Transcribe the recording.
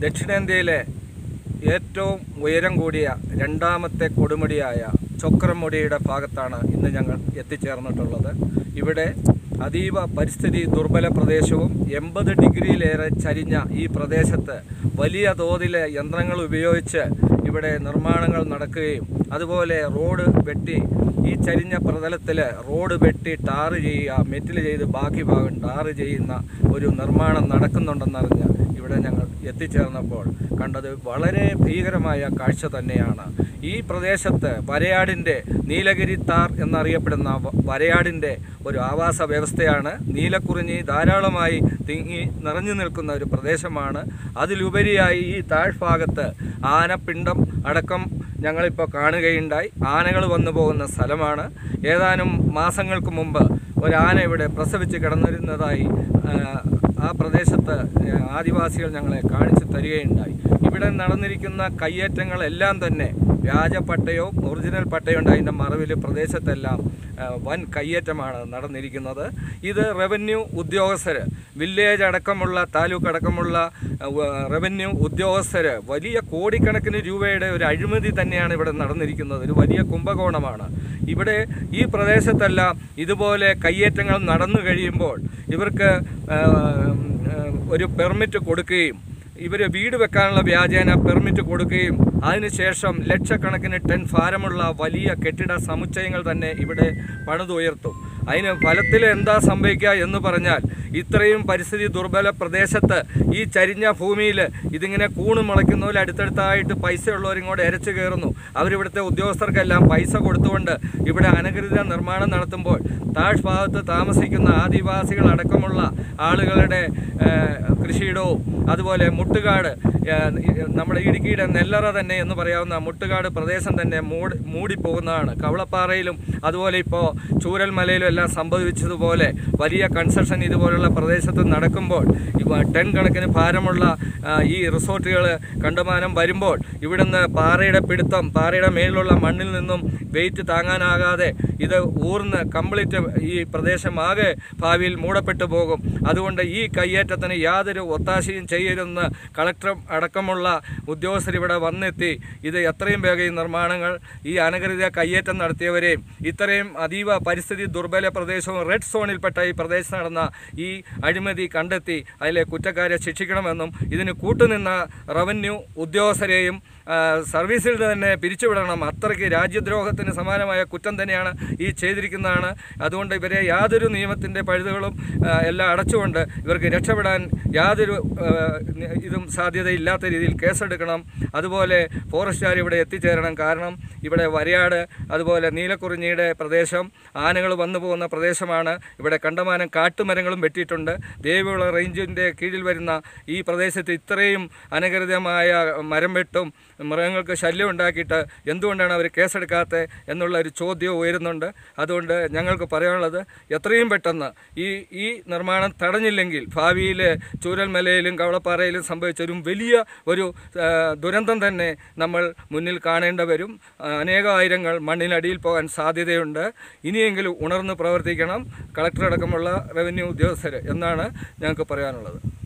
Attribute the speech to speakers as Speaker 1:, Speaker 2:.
Speaker 1: ദക്ഷിണേന്ത്യയിലെ ഏറ്റവും ഉയരം കൂടിയ രണ്ടാമത്തെ കൊടുമുടിയായ ചൊക്രമുടിയുടെ ഭാഗത്താണ് ഇന്ന് ഞങ്ങൾ എത്തിച്ചേർന്നിട്ടുള്ളത് ഇവിടെ അതീവ പരിസ്ഥിതി ദുർബല പ്രദേശവും എൺപത് ഡിഗ്രിയിലേറെ ചരിഞ്ഞ ഈ പ്രദേശത്ത് വലിയ തോതിലെ യന്ത്രങ്ങൾ ഉപയോഗിച്ച് ഇവിടെ നിർമ്മാണങ്ങൾ നടക്കുകയും അതുപോലെ റോഡ് വെട്ടി ഈ ചരിഞ്ഞ പ്രതലത്തിൽ റോഡ് വെട്ടി ടാറ് ചെയ്യുക മെറ്റിൽ ചെയ്ത് ബാക്കി ഭാഗം ടാറ് ചെയ്യുന്ന ഒരു നിർമ്മാണം നടക്കുന്നുണ്ടെന്നറിഞ്ഞ് ഇവിടെ ഞങ്ങൾ എത്തിച്ചേർന്നപ്പോൾ കണ്ടത് വളരെ ഭീകരമായ കാഴ്ച തന്നെയാണ് ഈ പ്രദേശത്ത് വരയാടിൻ്റെ നീലഗിരി താർ എന്നറിയപ്പെടുന്ന വ- വരയാടിൻ്റെ ഒരു ആവാസ വ്യവസ്ഥയാണ് നീലക്കുറിഞ്ഞി ധാരാളമായി തിങ്ങി നിറഞ്ഞു നിൽക്കുന്ന ഒരു പ്രദേശമാണ് അതിലുപരിയായി ഈ താഴ്ഭാഗത്ത് ആനപ്പിണ്ടം അടക്കം ഞങ്ങളിപ്പോൾ കാണുകയുണ്ടായി ആനകൾ വന്നു പോകുന്ന സ്ഥലമാണ് ഏതാനും മാസങ്ങൾക്ക് മുമ്പ് ഒരു ആന ഇവിടെ പ്രസവിച്ച് കിടന്നിരുന്നതായി ആ, ആ പ്രദേശത്ത് ആദിവാസികൾ ഞങ്ങളെ കാണിച്ചു തരികയുണ്ടായി ഇവിടെ നടന്നിരിക്കുന്ന കയ്യേറ്റങ്ങളെല്ലാം തന്നെ വ്യാജ പട്ടയവും ഒറിജിനൽ പട്ടയവും ഉണ്ട് അതിൻ്റെ മറവിൽ പ്രദേശത്തെല്ലാം ആ, വൻ കയ്യേറ്റമാണ് നടന്നിരിക്കുന്നത് ഇത് റവന്യൂ ഉദ്യോഗസ്ഥർ വില്ലേജ് അടക്കമുള്ള താലൂക്ക് അടക്കമുള്ള ആ, വ- റവന്യൂ ഉദ്യോഗസ്ഥർ വലിയ കോടിക്കണക്കിന് രൂപയുടെ ഒരു അഴിമതി തന്നെയാണ് ഇവിടെ നടന്നിരിക്കുന്നത് ഒരു വലിയ കുംഭകോണമാണ് ഇവിടെ ഈ പ്രദേശത്തെല്ലാം ഇതുപോലെ കയ്യേറ്റങ്ങൾ നടന്നു കഴിയുമ്പോൾ ഇവർക്ക് ആ, ആ, ഒരു പെർമിറ്റ് കൊടുക്കുകയും ഇവർ വീട് വെക്കാനുള്ള വ്യാജേന പെർമിറ്റ് കൊടുക്കുകയും അതിനുശേഷം ലക്ഷക്കണക്കിന് ടൺ ഭാരമുള്ള വലിയ കെട്ടിട സമുച്ചയങ്ങൾ തന്നെ ഇവിടെ പണിതുയർത്തും അതിന് ഫലത്തിൽ എന്താ സംഭവിക്കുക എന്ന് പറഞ്ഞാൽ ഇത്രയും പരിസ്ഥിതി ദുർബല പ്രദേശത്ത് ഈ ചരിഞ്ഞ ഭൂമിയിൽ ഇതിങ്ങനെ കൂണ് മുളയ്ക്കുന്ന പോലെ അടുത്തടുത്തായിട്ട് പൈസ ഉള്ളവരിങ്ങോട്ട് എരച്ചു കയറുന്നു അവരിവിടുത്തെ ഉദ്യോഗസ്ഥർക്കെല്ലാം പൈസ കൊടുത്തുകൊണ്ട് ഇവിടെ അനധികൃത നിർമ്മാണം നടത്തുമ്പോൾ താഴ്ഭാഗത്ത് താമസിക്കുന്ന ആദിവാസികൾ അടക്കമുള്ള ആളുകളുടെ ഏഹ്, കൃഷിയിടവും അതുപോലെ മുട്ടുകാട് ഏഹ്, നമ്മുടെ ഇടുക്കിയുടെ നെല്ലറ തന്നെ എന്ന് പറയാവുന്ന മുട്ടുകാട് പ്രദേശം തന്നെ മൂടി മൂടിപ്പോകുന്നതാണ് കവളപ്പാറയിലും അതുപോലെ ഇപ്പോൾ ചൂരൽമലയിലും എല്ലാം സംഭവിച്ചതുപോലെ വലിയ കൺസ്ട്രക്ഷൻ ഇതുപോലുള്ള പ്രദേശത്ത് നടക്കുമ്പോൾ ഇവ ടൺ കണക്കിന് ഭാരമുള്ള ആ, ഈ റിസോർട്ടുകൾ കണ്ടമാനം വരുമ്പോൾ ഇവിടുന്ന് പാറയുടെ പിടുത്തം പാറയുടെ മേളിലുള്ള മണ്ണിൽ നിന്നും വെയിറ്റ് താങ്ങാനാകാതെ ഇത് ഊർന്ന് കംപ്ലീറ്റ് ഈ പ്രദേശമാകെ ഭാവിയിൽ മൂടപ്പെട്ടു പോകും അതുകൊണ്ട് ഈ കയ്യേറ്റത്തിന് യാതൊരു ഒത്താശയും ചെയ്യരുതെന്ന് കളക്ടർ അടക്കമുള്ള ഉദ്യോഗസ്ഥർ ഇവിടെ വന്നെത്തി ഇത് എത്രയും വേഗം ഈ നിർമ്മാണങ്ങൾ ഈ അനധികൃത കയ്യേറ്റം നടത്തിയവരെയും ഇത്രയും അതീവ പരിസ്ഥിതി ദുർബല പ്രദേശവും റെഡ് സോണിൽപ്പെട്ട ഈ പ്രദേശത്ത് നടന്ന ഈ അഴിമതി കണ്ടെത്തി അതിലെ കുറ്റക്കാരെ ശിക്ഷിക്കണമെന്നും ഇതിന് കൂട്ടുനിന്ന റവന്യൂ ഉദ്യോഗസ്ഥരെയും ആ, സർവീസിൽ തന്നെ പിരിച്ചുവിടണം അത്രയ്ക്ക് രാജ്യദ്രോഹത്തിന് സമാനമായ കുറ്റം തന്നെയാണ് ഈ ചെയ്തിരിക്കുന്നതാണ് അതുകൊണ്ട് ഇവരെ യാതൊരു നിയമത്തിൻ്റെ പഴുതുകളും ആ, എല്ലാം അടച്ചുകൊണ്ട് ഇവർക്ക് രക്ഷപ്പെടാൻ യാതൊരു ആ, ഇതും സാധ്യതയില്ലാത്ത രീതിയിൽ കേസെടുക്കണം അതുപോലെ ഫോറസ്റ്റുകാർ ഇവിടെ എത്തിച്ചേരണം കാരണം ഇവിടെ വരയാട് അതുപോലെ നീലക്കുറിഞ്ഞിയുടെ പ്രദേശം ആനകൾ വന്നു പോകുന്ന പ്രദേശമാണ് ഇവിടെ കണ്ടമാനം കാട്ടുമരങ്ങളും വെട്ടിയിട്ടുണ്ട് ദേവികുള റേഞ്ചിൻ്റെ കീഴിൽ വരുന്ന ഈ പ്രദേശത്ത് ഇത്രയും അനധികൃതമായ മരം വെട്ടും മൃഗങ്ങൾക്ക് ശല്യം ഉണ്ടാക്കിയിട്ട് എന്തുകൊണ്ടാണ് അവർ കേസെടുക്കാത്തത് എന്നുള്ള ഒരു ചോദ്യം ഉയരുന്നുണ്ട് അതുകൊണ്ട് ഞങ്ങൾക്ക് പറയാനുള്ളത് എത്രയും പെട്ടെന്ന് ഈ ഈ നിർമ്മാണം തടഞ്ഞില്ലെങ്കിൽ ഭാവിയിൽ ചൂരൽമലയിലും കവളപ്പാറയിലും സംഭവിച്ചൊരു വലിയ ഒരു ആ, ദുരന്തം തന്നെ നമ്മൾ മുന്നിൽ കാണേണ്ടി വരും ആ, അനേകായിരങ്ങൾ മണ്ണിനടിയിൽ പോകാൻ സാധ്യതയുണ്ട് ഇനിയെങ്കിലും ഉണർന്ന് പ്രവർത്തിക്കണം കളക്ടർ അടക്കമുള്ള റവന്യൂ ഉദ്യോഗസ്ഥർ എന്നാണ് ഞങ്ങൾക്ക് പറയാനുള്ളത്